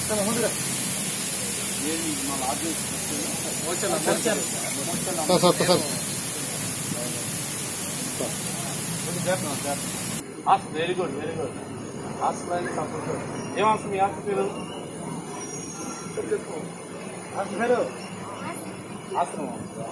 sir sir sir very good very good hospital support ఏం hospital మీ hospital పేరు ఆశ్రమం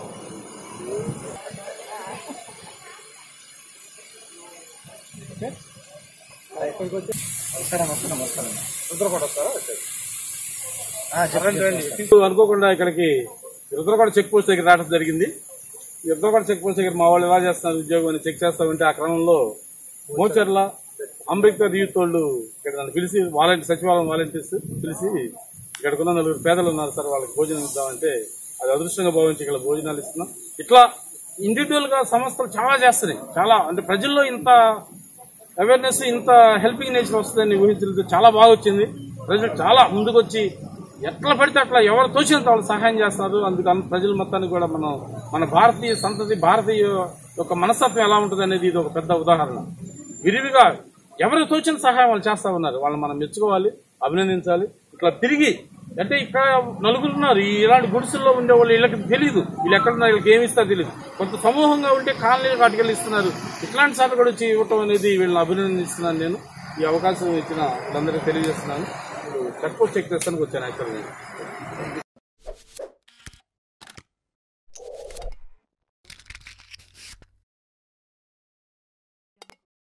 అనుకోకుండా ఇక్కడికి రుద్రకోట చెక్ పోస్ట్ దగ్గర రావడం జరిగింది ఈ రుద్రకోట చెక్ పోస్ట్ దగ్గర మా వాళ్ళు ఎలా చేస్తున్నారు ఉద్యోగం అని చెక్ చేస్తా ఉంటే ఆ క్రమంలో మోచర్ల అంబేద్కర్ యూత్ వాళ్ళు ఇక్కడ నన్ను పిలిచి వాలంటీర్ సచివాలయం వాలంటీర్స్ పిలిచి ఇక్కడికున్న నలుగురు పేదలు ఉన్నారు సార్ వాళ్ళకి భోజనం ఇద్దామంటే అది అదృష్టంగా భావించి ఇక్కడ భోజనాలు ఇస్తున్నాం ఇట్లా ఇండివిజువల్ గా సంస్థలు చాలా చేస్తున్నాయి చాలా అంటే ప్రజల్లో ఇంత అవేర్నెస్ ఇంత హెల్పింగ్ నేచర్ వస్తుందని ఊహించలేదు చాలా బాగా వచ్చింది ప్రజలు చాలా ముందుకొచ్చి ఎట్లా పడితే అట్లా ఎవరు తోచినంత వాళ్ళు సహాయం చేస్తున్నారు అందుకు అన్- ప్రజల మొత్తానికి కూడా మనం మన భారతీయ సంతతి భారతీయ యొక్క మనస్తత్వం ఎలా ఉంటుంది అనేది ఇది ఒక పెద్ద ఉదాహరణ విరివిగా ఎవరు తోచిన సహాయం వాళ్ళు చేస్తా ఉన్నారు వాళ్ళని మనం మెచ్చుకోవాలి అభినందించాలి ఇట్లా తిరిగి అంటే ఇక్కడ నలుగురు ఉన్నారు ఈ ఇలాంటి గుడిసెల్లో ఉండే వాళ్ళు వీళ్ళకి తెలియదు వీళ్ళు ఎక్కడున్నారు వీళ్ళకి ఏమి ఇస్తారో తెలియదు కొంత సమూహంగా ఉంటే కాలనీలు కాటికెళ్ళి ఇస్తున్నారు ఇట్లాంటి సార్లు కూడా వచ్చి ఇవ్వటం అనేది వీళ్ళని అభినందిస్తున్నాను నేను ఈ అవకాశం ఇచ్చిన వీళ్ళందరికీ తెలియజేస్తున్నాను చెక్ పోస్ట్ చెక్ చేస్తానికి వచ్చాను యాక్చువల్గా